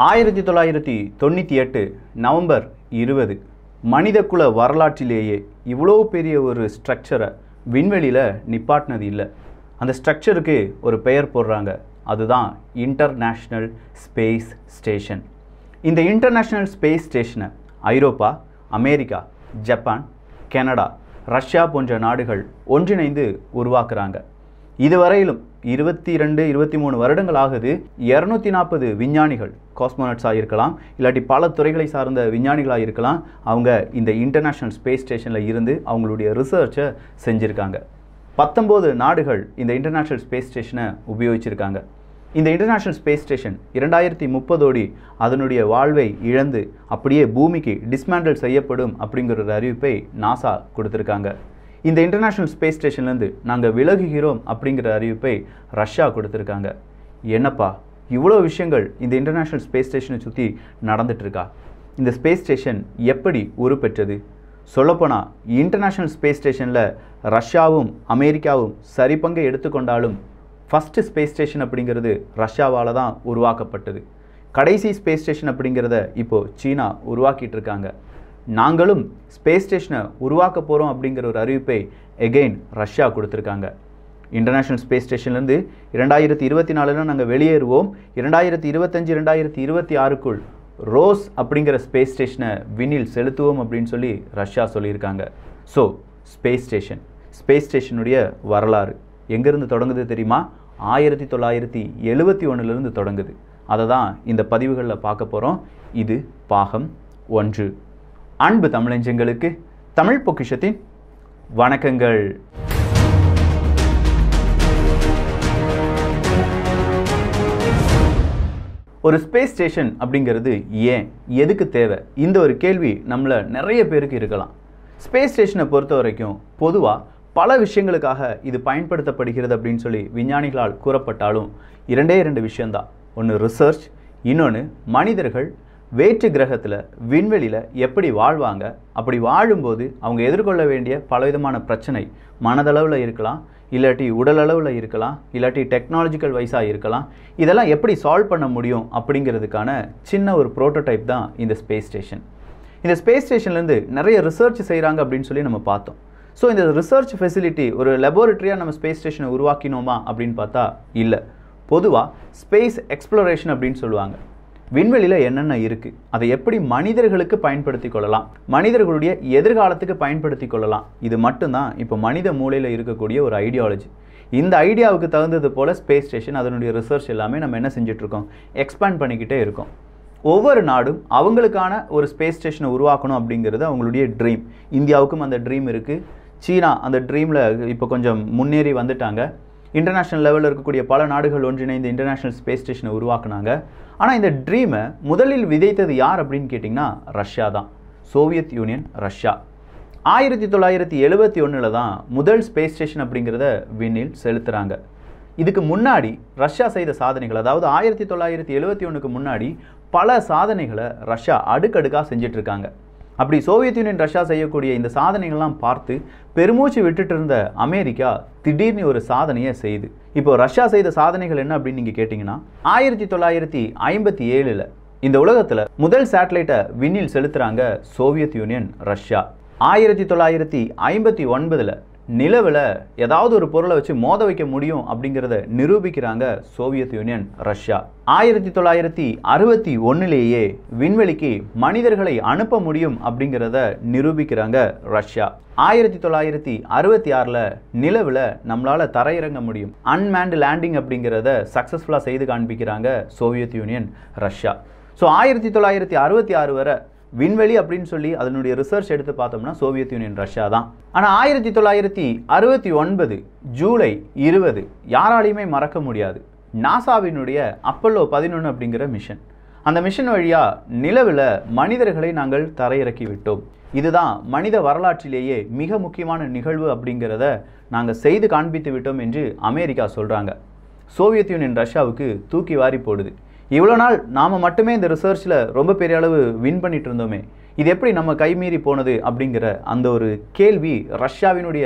ஆயிரத்தி தொள்ளாயிரத்தி தொண்ணூற்றி எட்டு நவம்பர் இருபது மனிதகுல வரலாற்றிலேயே இவ்வளோ பெரிய ஒரு ஸ்ட்ரக்சரை விண்வெளியில் நிப்பாட்டினது இல்லை அந்த ஸ்ட்ரக்சருக்கு ஒரு பெயர் போடுறாங்க அதுதான் இன்டர்நேஷ்னல் ஸ்பேஸ் ஸ்டேஷன் இந்த இன்டர்நேஷ்னல் ஸ்பேஸ் ஸ்டேஷனை ஐரோப்பா அமெரிக்கா ஜப்பான் கனடா ரஷ்யா போன்ற நாடுகள் ஒன்றிணைந்து உருவாக்குறாங்க இதுவரையிலும் இருபத்தி ரெண்டு இருபத்தி மூணு வருடங்கள் ஆகுது இரநூத்தி நாற்பது விஞ்ஞானிகள் காஸ்மோனட்ஸாக இருக்கலாம் இல்லாட்டி பல துறைகளை சார்ந்த விஞ்ஞானிகளாக இருக்கலாம் அவங்க இந்த இன்டர்நேஷ்னல் ஸ்பேஸ் ஸ்டேஷனில் இருந்து அவங்களுடைய ரிசர்ச்சை செஞ்சுருக்காங்க பத்தொம்போது நாடுகள் இந்த இன்டர்நேஷ்னல் ஸ்பேஸ் ஸ்டேஷனை உபயோகிச்சிருக்காங்க இந்த இன்டர்நேஷ்னல் ஸ்பேஸ் ஸ்டேஷன் இரண்டாயிரத்தி முப்பதோடி அதனுடைய வாழ்வை இழந்து அப்படியே பூமிக்கு டிஸ்மேண்டில் செய்யப்படும் அப்படிங்கிற ஒரு அறிவிப்பை நாசா கொடுத்துருக்காங்க இந்த இன்டர்நேஷ்னல் ஸ்பேஸ் ஸ்டேஷன்லேருந்து நாங்கள் விலகுகிறோம் அப்படிங்கிற அறிவிப்பை ரஷ்யா கொடுத்துருக்காங்க என்னப்பா இவ்வளோ விஷயங்கள் இந்த இன்டர்நேஷ்னல் ஸ்பேஸ் ஸ்டேஷனை சுற்றி நடந்துட்டுருக்கா இந்த ஸ்பேஸ் ஸ்டேஷன் எப்படி உருப்பெற்றது சொல்லப்போனால் இன்டர்நேஷ்னல் ஸ்பேஸ் ஸ்டேஷனில் ரஷ்யாவும் அமெரிக்காவும் சரிபங்கை எடுத்துக்கொண்டாலும் ஃபஸ்ட்டு ஸ்பேஸ் ஸ்டேஷன் அப்படிங்கிறது ரஷ்யாவால் தான் உருவாக்கப்பட்டது கடைசி ஸ்பேஸ் ஸ்டேஷன் அப்படிங்கிறத இப்போது சீனா உருவாக்கிட்டு இருக்காங்க நாங்களும் ஸ்பேஸ் ஸ்டேஷனை உருவாக்க போகிறோம் அப்படிங்கிற ஒரு அறிவிப்பை எகெயின் ரஷ்யா கொடுத்துருக்காங்க இன்டர்நேஷ்னல் ஸ்பேஸ் ஸ்டேஷன்லேருந்து இரண்டாயிரத்தி இருபத்தி நாலில் நாங்கள் வெளியேறுவோம் இரண்டாயிரத்தி இருபத்தஞ்சு இரண்டாயிரத்தி இருபத்தி ஆறுக்குள் ரோஸ் அப்படிங்கிற ஸ்பேஸ் ஸ்டேஷனை விண்ணில் செலுத்துவோம் அப்படின்னு சொல்லி ரஷ்யா சொல்லியிருக்காங்க ஸோ ஸ்பேஸ் ஸ்டேஷன் ஸ்பேஸ் ஸ்டேஷனுடைய வரலாறு எங்கேருந்து தொடங்குது தெரியுமா ஆயிரத்தி தொள்ளாயிரத்தி எழுபத்தி ஒன்றுலேருந்து தொடங்குது அதை தான் இந்த பதிவுகளில் பார்க்க போகிறோம் இது பாகம் ஒன்று அன்பு தமிழஞ்சங்களுக்கு தமிழ் பொக்கிஷத்தின் வணக்கங்கள் ஒரு ஸ்பேஸ் ஸ்டேஷன் அப்படிங்கிறது ஏன் எதுக்கு தேவை இந்த ஒரு கேள்வி நம்மள நிறைய பேருக்கு இருக்கலாம் ஸ்பேஸ் ஸ்டேஷனை பொறுத்த வரைக்கும் பொதுவாக பல விஷயங்களுக்காக இது பயன்படுத்தப்படுகிறது அப்படின்னு சொல்லி விஞ்ஞானிகளால் கூறப்பட்டாலும் இரண்டே இரண்டு விஷயந்தான் ஒன்று ரிசர்ச் இன்னொன்று மனிதர்கள் வேற்று கிரகத்தில் விண்வெளியில் எப்படி வாழ்வாங்க அப்படி வாழும்போது அவங்க எதிர்கொள்ள வேண்டிய பலவிதமான பிரச்சனை மனதளவில் இருக்கலாம் இல்லாட்டி உடலளவில் இருக்கலாம் இல்லாட்டி டெக்னாலஜிக்கல் வைஸாக இருக்கலாம் இதெல்லாம் எப்படி சால்வ் பண்ண முடியும் அப்படிங்கிறதுக்கான சின்ன ஒரு ப்ரோட்டோடைப் தான் இந்த ஸ்பேஸ் ஸ்டேஷன் இந்த ஸ்பேஸ் ஸ்டேஷன்லேருந்து நிறைய ரிசர்ச் செய்கிறாங்க அப்படின்னு சொல்லி நம்ம பார்த்தோம் ஸோ இந்த ரிசர்ச் ஃபெசிலிட்டி ஒரு லெபோரட்டரியாக நம்ம ஸ்பேஸ் ஸ்டேஷனை உருவாக்கினோமா அப்படின்னு பார்த்தா இல்லை பொதுவாக ஸ்பேஸ் எக்ஸ்ப்ளோரேஷன் அப்படின்னு சொல்லுவாங்க விண்வெளியில் என்னென்ன இருக்குது அதை எப்படி மனிதர்களுக்கு பயன்படுத்தி கொள்ளலாம் மனிதர்களுடைய எதிர்காலத்துக்கு பயன்படுத்தி கொள்ளலாம் இது மட்டும்தான் இப்போ மனித மூளையில் இருக்கக்கூடிய ஒரு ஐடியாலஜி இந்த ஐடியாவுக்கு தகுந்தது போல் ஸ்பேஸ் ஸ்டேஷன் அதனுடைய ரிசர்ச் எல்லாமே நம்ம என்ன செஞ்சிட்ருக்கோம் எக்ஸ்பேண்ட் பண்ணிக்கிட்டே இருக்கோம் ஒவ்வொரு நாடும் அவங்களுக்கான ஒரு ஸ்பேஸ் ஸ்டேஷனை உருவாக்கணும் அப்படிங்கிறது அவங்களுடைய ட்ரீம் இந்தியாவுக்கும் அந்த ட்ரீம் இருக்குது சீனா அந்த ட்ரீமில் இப்போ கொஞ்சம் முன்னேறி வந்துட்டாங்க இன்டர்நேஷ்னல் லெவலில் இருக்கக்கூடிய பல நாடுகள் ஒன்றிணைந்து இன்டர்நேஷ்னல் ஸ்பேஸ் ஸ்டேஷனை உருவாக்குனாங்க ஆனால் இந்த ட்ரீமை முதலில் விதைத்தது யார் அப்படின்னு கேட்டிங்கன்னா ரஷ்யா தான் சோவியத் யூனியன் ரஷ்யா ஆயிரத்தி தொள்ளாயிரத்தி எழுபத்தி ஒன்றில் தான் முதல் ஸ்பேஸ் ஸ்டேஷன் அப்படிங்கிறத விண்ணில் செலுத்துகிறாங்க இதுக்கு முன்னாடி ரஷ்யா செய்த சாதனைகள் அதாவது ஆயிரத்தி தொள்ளாயிரத்தி எழுபத்தி ஒன்றுக்கு முன்னாடி பல சாதனைகளை ரஷ்யா அடுக்கடுக்காக செஞ்சிட்ருக்காங்க அப்படி சோவியத் யூனியன் ரஷ்யா செய்யக்கூடிய இந்த சாதனைகள்லாம் பார்த்து பெருமூச்சு விட்டுட்டு இருந்த அமெரிக்கா திடீர்னு ஒரு சாதனையை செய்யுது இப்போ ரஷ்யா செய்த சாதனைகள் என்ன அப்படின்னு நீங்கள் கேட்டிங்கன்னா ஆயிரத்தி தொள்ளாயிரத்தி ஐம்பத்தி ஏழில் இந்த உலகத்தில் முதல் சேட்டலைட்டை விண்ணில் செலுத்துகிறாங்க சோவியத் யூனியன் ரஷ்யா ஆயிரத்தி தொள்ளாயிரத்தி ஐம்பத்தி ஒன்பதில் நிலவில் ஏதாவது ஒரு பொருளை வச்சு மோத வைக்க முடியும் அப்படிங்கிறத நிரூபிக்கிறாங்க சோவியத் யூனியன் ரஷ்யா ஆயிரத்தி தொள்ளாயிரத்தி அறுபத்தி ஒன்றுலேயே விண்வெளிக்கு மனிதர்களை அனுப்ப முடியும் அப்படிங்கிறத நிரூபிக்கிறாங்க ரஷ்யா ஆயிரத்தி தொள்ளாயிரத்தி அறுபத்தி ஆறில் நிலவில் நம்மளால் தரையிறங்க முடியும் அன்மேண்ட் லேண்டிங் அப்படிங்கிறத சக்ஸஸ்ஃபுல்லாக செய்து காண்பிக்கிறாங்க சோவியத் யூனியன் ரஷ்யா ஸோ ஆயிரத்தி தொள்ளாயிரத்தி அறுபத்தி ஆறு வரை விண்வெளி அப்படின்னு சொல்லி அதனுடைய ரிசர்ச் எடுத்து பார்த்தோம்னா சோவியத் யூனியன் ரஷ்யா தான் ஆனால் ஆயிரத்தி தொள்ளாயிரத்தி அறுபத்தி ஒன்பது ஜூலை இருபது யாராலையுமே மறக்க முடியாது நாசாவினுடைய அப்பல்லோ பதினொன்று அப்படிங்கிற மிஷன் அந்த மிஷன் வழியாக நிலவில் மனிதர்களை நாங்கள் தரையிறக்கி விட்டோம் இதுதான் மனித வரலாற்றிலேயே மிக முக்கியமான நிகழ்வு அப்படிங்கிறத நாங்கள் செய்து காண்பித்து விட்டோம் என்று அமெரிக்கா சொல்கிறாங்க சோவியத் யூனியன் ரஷ்யாவுக்கு தூக்கி வாரி போடுது இவ்வளோ நாள் நாம் மட்டுமே இந்த ரிசர்ச்சில் ரொம்ப பெரிய அளவு வின் பண்ணிட்டு இருந்தோமே இது எப்படி நம்ம கைமீறி போனது அப்படிங்கிற அந்த ஒரு கேள்வி ரஷ்யாவினுடைய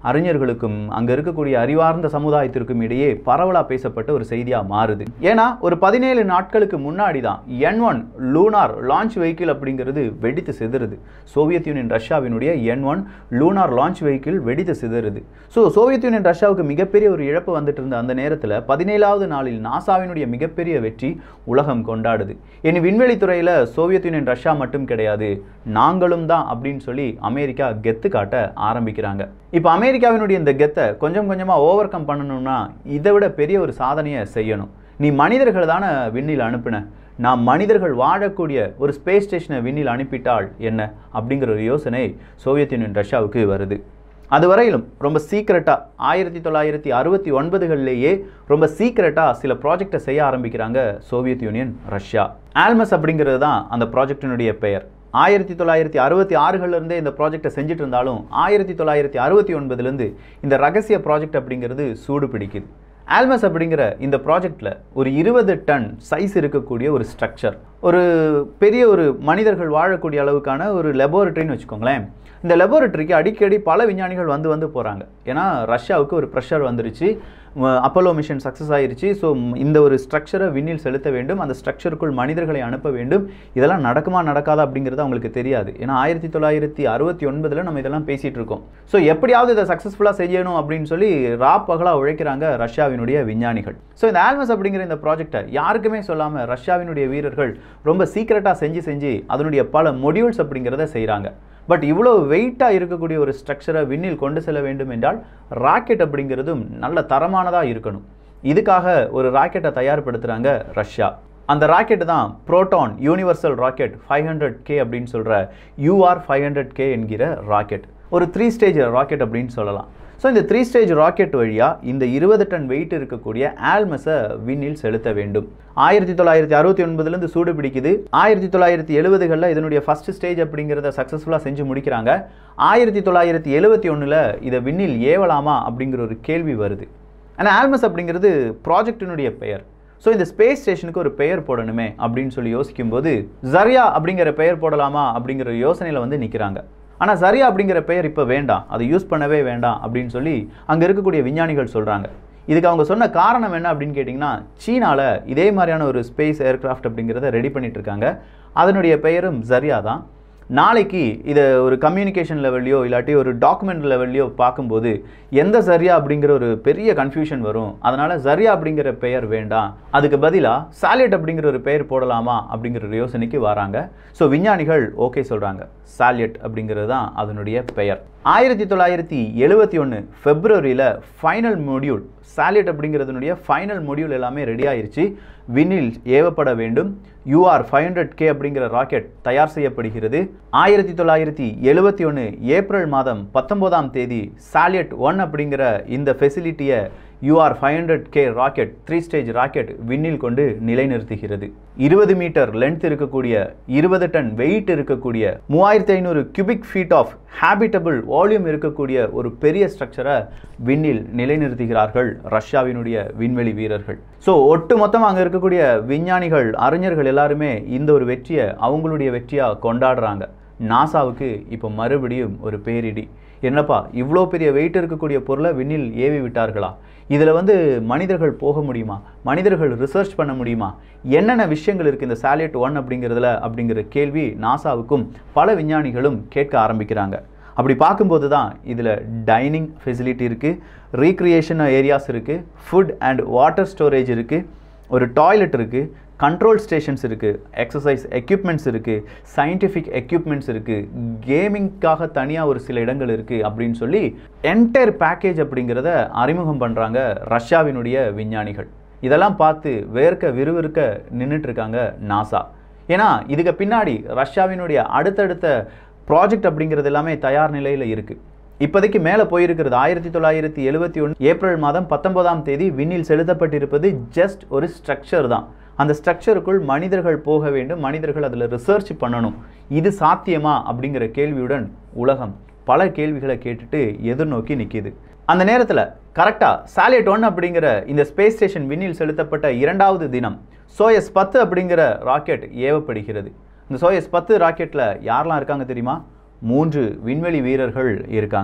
அறிஞர்களுக்கும் அங்கே இருக்கக்கூடிய அறிவார்ந்த சமுதாயத்திற்கும் இடையே பரவலாக பேசப்பட்ட ஒரு செய்தியாக மாறுது ஏன்னா ஒரு பதினேழு நாட்களுக்கு முன்னாடி தான் N one lunar launch vehicle அப்படிங்கிறது வெடித்து சிதறுது சோவியத் யூனியன் ரஷ்யாவினுடைய N one lunar launch vehicle வெடித்து சிதறுது ஸோ சோவியத் யூனியன் ரஷ்யாவுக்கு மிகப்பெரிய ஒரு இழப்பு வந்துட்டு இருந்த அந்த நேரத்தில் பதினேழாவது நாளில் நாசாவினுடைய மிகப்பெரிய வெற்றி உலகம் கொண்டாடுது இனி விண்வெளி துறையில் சோவியத் யூனியன் ரஷ்யா மட்டும் கிடையாது நாங்களும் தான் அப்படின்னு சொல்லி அமெரிக்கா கெத்து காட்ட ஆரம்பிக்கிறாங்க இப்போ அமெரிக்காவினுடைய இந்த கெத்தை கொஞ்சம் கொஞ்சமாக ஓவர் கம் பண்ணணும்னா இதை விட பெரிய ஒரு சாதனையை செய்யணும் நீ மனிதர்கள் தானே விண்ணில் அனுப்பின நாம் மனிதர்கள் வாழக்கூடிய ஒரு ஸ்பேஸ் ஸ்டேஷனை விண்ணில் அனுப்பிட்டால் என்ன அப்படிங்கிற ஒரு யோசனை சோவியத் யூனியன் ரஷ்யாவுக்கு வருது அது வரையிலும் ரொம்ப சீக்கிரட்டாக ஆயிரத்தி தொள்ளாயிரத்தி அறுபத்தி ஒன்பதுகள்லேயே ரொம்ப சீக்கிரட்டாக சில ப்ராஜெக்டை செய்ய ஆரம்பிக்கிறாங்க சோவியத் யூனியன் ரஷ்யா ஆல்மஸ் அப்படிங்கிறது தான் அந்த ப்ராஜெக்டினுடைய பெயர் ஆயிரத்தி தொள்ளாயிரத்தி அறுபத்தி ஆறுகள்லேருந்தே இந்த ப்ராஜெக்டை செஞ்சுட்டு இருந்தாலும் ஆயிரத்தி தொள்ளாயிரத்தி அறுபத்தி ஒன்பதுலேருந்து இந்த ரகசிய ப்ராஜெக்ட் அப்படிங்கிறது சூடு பிடிக்குது ஆல்மஸ் அப்படிங்கிற இந்த ப்ராஜெக்டில் ஒரு இருபது டன் சைஸ் இருக்கக்கூடிய ஒரு ஸ்ட்ரக்சர் ஒரு பெரிய ஒரு மனிதர்கள் வாழக்கூடிய அளவுக்கான ஒரு லெபோரட்டரின்னு வச்சுக்கோங்களேன் இந்த லெபோரட்டரிக்கு அடிக்கடி பல விஞ்ஞானிகள் வந்து வந்து போகிறாங்க ஏன்னா ரஷ்யாவுக்கு ஒரு ப்ரெஷர் வந்துருச்சு அப்போலோ மிஷன் சக்ஸஸ் ஆயிருச்சு ஸோ இந்த ஒரு ஸ்ட்ரக்சரை விண்ணில் செலுத்த வேண்டும் அந்த ஸ்ட்ரக்சருக்குள் மனிதர்களை அனுப்ப வேண்டும் இதெல்லாம் நடக்குமா நடக்காதா அப்படிங்கிறது அவங்களுக்கு தெரியாது ஏன்னா ஆயிரத்தி தொள்ளாயிரத்தி அறுபத்தி ஒன்பதில் நம்ம இதெல்லாம் பேசிகிட்டு இருக்கோம் ஸோ எப்படியாவது இதை சக்ஸஸ்ஃபுல்லாக செய்யணும் அப்படின்னு சொல்லி ரா பகலாக உழைக்கிறாங்க ரஷ்யாவினுடைய விஞ்ஞானிகள் ஸோ இந்த ஆல்மஸ் அப்படிங்கிற இந்த ப்ராஜெக்டை யாருக்குமே சொல்லாமல் ரஷ்யாவினுடைய வீரர்கள் ரொம்ப சீக்கிரட்டாக செஞ்சு செஞ்சு அதனுடைய பல மொடியூல்ஸ் அப்படிங்கிறத செய்கிறாங்க பட் இவ்வளோ வெயிட்டாக இருக்கக்கூடிய ஒரு ஸ்ட்ரக்சரை விண்ணில் கொண்டு செல்ல வேண்டும் என்றால் ராக்கெட் அப்படிங்கிறதும் நல்ல தரமானதாக இருக்கணும் இதுக்காக ஒரு ராக்கெட்டை தயார்படுத்துகிறாங்க ரஷ்யா அந்த ராக்கெட் தான் Proton universal rocket five hundred K அப்படின்னு சொல்கிற யூஆர் ஃபைவ் ஹண்ட்ரட் கே என்கிற ராக்கெட் ஒரு த்ரீ ஸ்டேஜ் ராக்கெட் அப்படின்னு சொல்லலாம் ஸோ இந்த த்ரீ ஸ்டேஜ் ராக்கெட் வழியாக இந்த இருபது டன் வெயிட் இருக்கக்கூடிய ஆல்மஸை விண்ணில் செலுத்த வேண்டும் ஆயிரத்தி தொள்ளாயிரத்தி அறுபத்தி ஒன்பதுலேருந்து சூடு பிடிக்குது ஆயிரத்தி தொள்ளாயிரத்தி எழுபதுகளில் இதனுடைய ஃபஸ்ட் ஸ்டேஜ் அப்படிங்கிறத சக்ஸஸ்ஃபுல்லாக செஞ்சு முடிக்கிறாங்க ஆயிரத்தி தொள்ளாயிரத்தி எழுபத்தி ஒன்றில் இதை விண்ணில் ஏவலாமா அப்படிங்கிற ஒரு கேள்வி வருது ஆனால் ஆல்மஸ் அப்படிங்கிறது ப்ராஜெக்டினுடைய பெயர் ஸோ இந்த ஸ்பேஸ் ஸ்டேஷனுக்கு ஒரு பெயர் போடணுமே அப்படின்னு சொல்லி யோசிக்கும்போது ஜரியா அப்படிங்கிற பெயர் போடலாமா அப்படிங்கிற யோசனையில் வந்து நிற்கிறாங்க ஆனால் சரியா அப்படிங்கிற பெயர் இப்போ வேண்டாம் அதை யூஸ் பண்ணவே வேண்டாம் அப்படின்னு சொல்லி அங்கே இருக்கக்கூடிய விஞ்ஞானிகள் சொல்கிறாங்க இதுக்கு அவங்க சொன்ன காரணம் என்ன அப்படின்னு கேட்டிங்கன்னா சீனாவில் இதே மாதிரியான ஒரு ஸ்பேஸ் ஏர்கிராஃப்ட் அப்படிங்கிறத ரெடி பண்ணிட்டு இருக்காங்க அதனுடைய பெயரும் ஜரியா தான் நாளைக்கு இதை ஒரு கம்யூனிகேஷன் லெவல்லையோ இல்லாட்டி ஒரு டாக்குமெண்ட் லெவல்லையோ பார்க்கும்போது எந்த சரியா அப்படிங்கிற ஒரு பெரிய கன்ஃபியூஷன் வரும் அதனால் சரியா அப்படிங்கிற பெயர் வேண்டாம் அதுக்கு பதிலாக சாலியட் அப்படிங்கிற ஒரு பெயர் போடலாமா அப்படிங்கிற ஒரு யோசனைக்கு வராங்க ஸோ விஞ்ஞானிகள் ஓகே சொல்கிறாங்க சாலியட் அப்படிங்கிறது தான் அதனுடைய பெயர் ஆயிரத்தி தொள்ளாயிரத்தி எழுபத்தி ஒன்று ஃபெப்ரவரியில் ஃபைனல் மொடியூல் சாலியட் அப்படிங்கிறதுனுடைய ஃபைனல் மொடியூல் எல்லாமே ரெடி ஆயிருச்சு விண்ணில் ஏவப்பட வேண்டும் யூஆர் ஃபைவ் ஹண்ட்ரட் கே அப்படிங்கிற ராக்கெட் தயார் செய்யப்படுகிறது ஆயிரத்தி தொள்ளாயிரத்தி எழுபத்தி ஒன்று ஏப்ரல் மாதம் பத்தொம்போதாம் தேதி சாலியட் ஒன் அப்படிங்கிற இந்த ஃபெசிலிட்டியை UR five hundred K rocket three stage rocket விண்ணில் கொண்டு நிலைநிறுத்துகிறது இருபது மீட்டர் லென்த் இருக்கக்கூடிய இருபது டன் வெயிட் இருக்கக்கூடிய மூவாயிரத்தி ஐநூறு cubic feet of habitable volume இருக்கக்கூடிய ஒரு பெரிய ஸ்ட்ரக்சரை விண்ணில் நிலைநிறுத்துகிறார்கள் ரஷ்யாவினுடைய விண்வெளி வீரர்கள் ஸோ ஒட்டு மொத்தமாக அங்கே இருக்கக்கூடிய விஞ்ஞானிகள் அறிஞர்கள் எல்லாருமே இந்த ஒரு வெற்றியை அவங்களுடைய வெற்றியாக கொண்டாடுறாங்க நாசாவுக்கு இப்போ மறுபடியும் ஒரு பேரிடி என்னப்பா இவ்வளோ பெரிய வெயிட் இருக்கக்கூடிய பொருளை விண்ணில் ஏவி விட்டார்களா இதில் வந்து மனிதர்கள் போக முடியுமா மனிதர்கள் ரிசர்ச் பண்ண முடியுமா என்னென்ன விஷயங்கள் இருக்குது இந்த சாலியட் ஒன் அப்படிங்கிறதுல அப்படிங்கிற கேள்வி நாசாவுக்கும் பல விஞ்ஞானிகளும் கேட்க ஆரம்பிக்கிறாங்க அப்படி பார்க்கும்போது தான் இதில் டைனிங் ஃபெசிலிட்டி இருக்குது ரீக்ரியேஷன் ஏரியாஸ் இருக்குது ஃபுட் அண்ட் வாட்டர் ஸ்டோரேஜ் இருக்குது ஒரு டாய்லெட் இருக்குது கண்ட்ரோல் ஸ்டேஷன்ஸ் இருக்குது எக்ஸசைஸ் எக்யூப்மெண்ட்ஸ் இருக்குது சயின்டிஃபிக் எக்யூப்மெண்ட்ஸ் இருக்குது கேமிங்க்காக தனியாக ஒரு சில இடங்கள் இருக்குது அப்படின்னு சொல்லி என்டையர் பேக்கேஜ் அப்படிங்கிறத அறிமுகம் பண்ணுறாங்க ரஷ்யாவினுடைய விஞ்ஞானிகள் இதெல்லாம் பார்த்து வேர்க்க விறுவிறுக்க நின்றுட்டு இருக்காங்க நாசா ஏன்னா இதுக்கு பின்னாடி ரஷ்யாவினுடைய அடுத்தடுத்த ப்ராஜெக்ட் அப்படிங்கிறது எல்லாமே தயார் நிலையில் இருக்குது இப்போதைக்கு மேலே போயிருக்கிறது ஆயிரத்தி தொள்ளாயிரத்தி எழுபத்தி ஒன்று ஏப்ரல் மாதம் பத்தொன்பதாம் தேதி விண்ணில் செலுத்தப்பட்டிருப்பது ஜஸ்ட் ஒரு ஸ்ட்ரக்சர் தான் அந்த ஸ்ட்ரக்சருக்குள் மனிதர்கள் போக வேண்டும் மனிதர்கள் அதில் ரிசர்ச் பண்ணணும் இது சாத்தியமா அப்படிங்கிற கேள்வியுடன் உலகம் பல கேள்விகளை கேட்டுட்டு எதிர்நோக்கி நிற்கிது அந்த நேரத்தில் கரெக்டாக சாலியட் ஒன் அப்படிங்கிற இந்த ஸ்பேஸ் ஸ்டேஷன் விண்ணில் செலுத்தப்பட்ட இரண்டாவது தினம் சோயஸ் பத்து அப்படிங்கிற ராக்கெட் ஏவப்படுகிறது இந்த சோயஸ் பத்து ராக்கெட்டில் யாரெல்லாம் இருக்காங்க தெரியுமா மூன்று விண்வெளி வீரர்கள் இருக்காங்க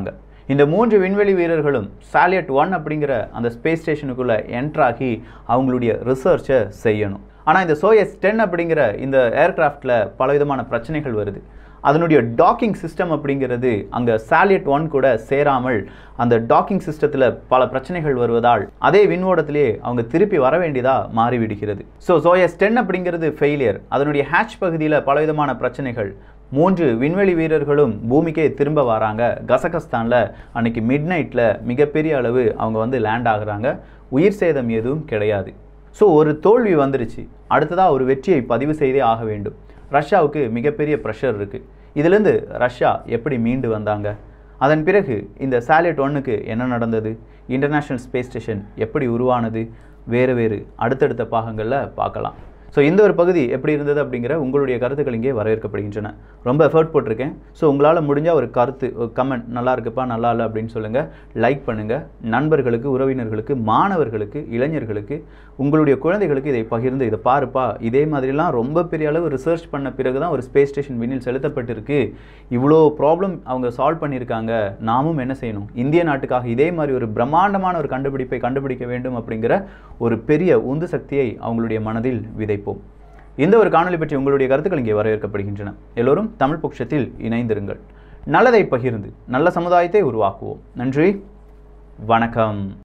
இந்த மூன்று விண்வெளி வீரர்களும் சாலியட் ஒன் அப்படிங்கிற அந்த ஸ்பேஸ் ஸ்டேஷனுக்குள்ளே என்ட்ராகி அவங்களுடைய ரிசர்ச்சை செய்யணும் ஆனால் இந்த சோயஸ் டென் அப்படிங்கிற இந்த ஏர்கிராஃப்டில் பலவிதமான பிரச்சனைகள் வருது அதனுடைய டாக்கிங் சிஸ்டம் அப்படிங்கிறது அங்கே சாலியட் ஒன் கூட சேராமல் அந்த டாக்கிங் சிஸ்டத்தில் பல பிரச்சனைகள் வருவதால் அதே விண்வோடத்திலேயே அவங்க திருப்பி வர வேண்டியதாக மாறிவிடுகிறது ஸோ சோயஸ் டென் அப்படிங்கிறது ஃபெயிலியர் அதனுடைய ஹேட்ச் பகுதியில் பலவிதமான பிரச்சனைகள் மூன்று விண்வெளி வீரர்களும் பூமிக்கே திரும்ப வராங்க கசகஸ்தானில் அன்னைக்கு மிட் நைட்டில் மிகப்பெரிய அளவு அவங்க வந்து லேண்ட் ஆகுறாங்க உயிர் சேதம் எதுவும் கிடையாது ஸோ ஒரு தோல்வி வந்துருச்சு அடுத்ததாக ஒரு வெற்றியை பதிவு செய்தே ஆக வேண்டும் ரஷ்யாவுக்கு மிகப்பெரிய ப்ரெஷர் இருக்குது இதுலேருந்து ரஷ்யா எப்படி மீண்டு வந்தாங்க அதன் பிறகு இந்த சாலிட் ஒன்னுக்கு என்ன நடந்தது இன்டர்நேஷ்னல் ஸ்பேஸ் ஸ்டேஷன் எப்படி உருவானது வேறு வேறு அடுத்தடுத்த பாகங்களில் பார்க்கலாம் ஸோ இந்த ஒரு பகுதி எப்படி இருந்தது அப்படிங்கிற உங்களுடைய கருத்துக்கள் இங்கே வரவேற்கப்படுகின்றன ரொம்ப எஃபர்ட் போட்டிருக்கேன் ஸோ உங்களால் முடிஞ்சால் ஒரு கருத்து ஒரு கமெண்ட் நல்லா இருக்குப்பா நல்லா இல்லை அப்படின்னு சொல்லுங்கள் லைக் பண்ணுங்கள் நண்பர்களுக்கு உறவினர்களுக்கு மாணவர்களுக்கு இளைஞர்களுக்கு உங்களுடைய குழந்தைகளுக்கு இதை பகிர்ந்து இதை பாருப்பா இதே மாதிரிலாம் ரொம்ப பெரிய அளவு ரிசர்ச் பண்ண பிறகு தான் ஒரு ஸ்பேஸ் ஸ்டேஷன் விண்ணில் செலுத்தப்பட்டிருக்கு இவ்வளோ ப்ராப்ளம் அவங்க சால்வ் பண்ணியிருக்காங்க நாமும் என்ன செய்யணும் இந்திய நாட்டுக்காக இதே மாதிரி ஒரு பிரம்மாண்டமான ஒரு கண்டுபிடிப்பை கண்டுபிடிக்க வேண்டும் அப்படிங்கிற ஒரு பெரிய உந்து சக்தியை அவங்களுடைய மனதில் விதைப்போம் இந்த ஒரு காணொலி பற்றி உங்களுடைய கருத்துக்கள் இங்கே வரவேற்கப்படுகின்றன எல்லோரும் தமிழ் பட்சத்தில் இணைந்திருங்கள் நல்லதை பகிர்ந்து நல்ல சமுதாயத்தை உருவாக்குவோம் நன்றி வணக்கம்